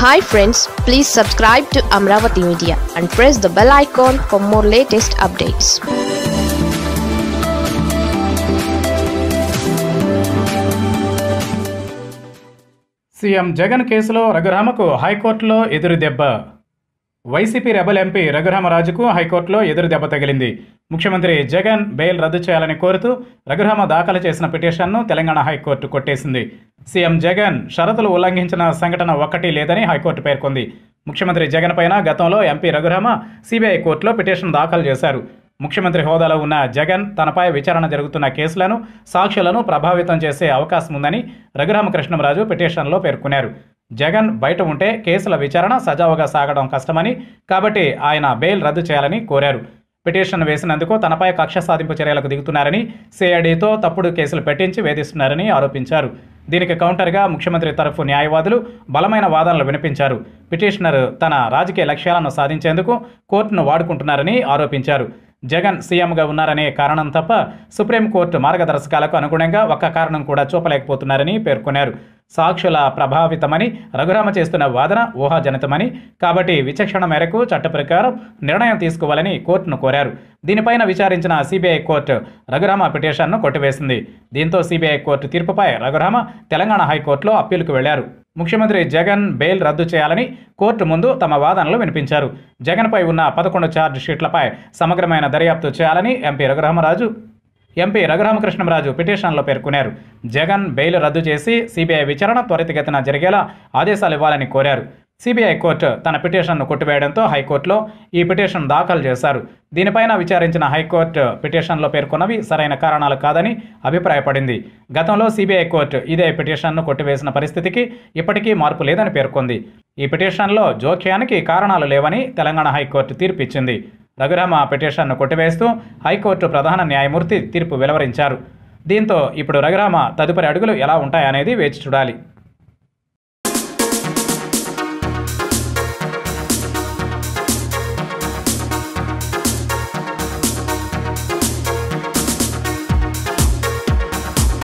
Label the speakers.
Speaker 1: hi friends please subscribe to Amaravati media and press the bell icon for more latest updates
Speaker 2: CM Jagan కేసులో రఘురామకు హైకోర్టులో ఎదురు దెబ్బ YCP rebel MP రఘురామరాజుకు హైకోర్టులో ఎదురు దెబ్బ తగిలింది ముఖ్యమంత్రి జగన్ బెయిల్ రద్దు చేయాలని కోరుతూ రఘురామ దాఖలు చేసిన పిటిషన్ను తెలంగాణ హైకోర్టు కొట్టేసింది సీఎం జగన్ షరతులు ఉల్లంఘించిన సంఘటన ఒక్కటి లేదని హైకోర్టు పేర్కొంది ముఖ్యమంత్రి జగన్ పైన గతంలో ఎంపీ రఘురామ సిబిఐ కోర్టులో పిటిషన్ దాఖలు చేశారు ముఖ్యమంత్రి హోదాలో ఉన్న జగన్ తనపై విచారణ జరుగుతున్న కేసులను సాక్ష్యాలను ప్రభావితం చేసే అవకాశం ఉందని రఘురామకృష్ణంరాజు పిటిషన్లో పేర్కొన్నారు జగన్ బయట ఉంటే కేసుల విచారణ సజావుగా సాగడం కష్టమని కాబట్టి ఆయన బెయిల్ రద్దు చేయాలని కోరారు పిటిషన్ వేసినందుకు తనపై కక్ష సాధింపు చర్యలకు దిగుతున్నారని సిఐడితో తప్పుడు కేసులు పెట్టించి వేధిస్తున్నారని ఆరోపించారు దీనికి కౌంటర్గా ముఖ్యమంత్రి తరఫు న్యాయవాదులు బలమైన వాదనలు వినిపించారు పిటిషనర్ తన రాజకీయ లక్ష్యాలను సాధించేందుకు కోర్టును వాడుకుంటున్నారని ఆరోపించారు జగన్ సీఎంగా ఉన్నారనే కారణం తప్ప సుప్రీంకోర్టు మార్గదర్శకాలకు అనుగుణంగా ఒక్క కారణం కూడా చూపలేకపోతున్నారని పేర్కొన్నారు సాక్షుల ప్రభావితమని రఘురామ చేస్తున్న వాదన ఊహాజనితమని కాబట్టి విచక్షణ మేరకు చట్ట ప్రకారం నిర్ణయం తీసుకోవాలని కోర్టును కోరారు దీనిపైన విచారించిన సిబిఐ కోర్టు రఘురామ పిటిషన్ను కొట్టివేసింది దీంతో సిబిఐ కోర్టు తీర్పుపై రఘురామ తెలంగాణ హైకోర్టులో అప్పీలుకు వెళ్లారు ముఖ్యమంత్రి జగన్ బెయిల్ రద్దు చేయాలని కోర్టు ముందు తమ వాదనలు వినిపించారు జగన్పై ఉన్న పదకొండు ఛార్జ్ షీట్లపై సమగ్రమైన దర్యాప్తు చేయాలని ఎంపీ రఘురామరాజు ఎంపీ రఘురామకృష్ణంరాజు పిటిషన్లో పేర్కొన్నారు జగన్ బెయిల్ రద్దు చేసి సిబిఐ విచారణ త్వరితగతిన జరిగేలా ఆదేశాలు ఇవ్వాలని కోరారు సిబిఐ కోర్టు తన పిటిషన్ను కొట్టివేయడంతో హైకోర్టులో ఈ పిటిషన్ దాఖలు చేశారు దీనిపైన విచారించిన హైకోర్టు పిటిషన్లో పేర్కొన్నవి సరైన కారణాలు కాదని అభిప్రాయపడింది గతంలో సిబిఐ కోర్టు ఇదే పిటిషన్ను కొట్టివేసిన పరిస్థితికి ఇప్పటికీ మార్పు లేదని పేర్కొంది ఈ పిటిషన్లో జోక్యానికి కారణాలు లేవని తెలంగాణ హైకోర్టు తీర్పు ఇచ్చింది రఘురామ పిటిషన్ను కొట్టివేస్తూ హైకోర్టు ప్రధాన న్యాయమూర్తి తీర్పు వెలువరించారు దీంతో ఇప్పుడు రఘురామ తదుపరి అడుగులు ఎలా ఉంటాయనేది వేచి చూడాలి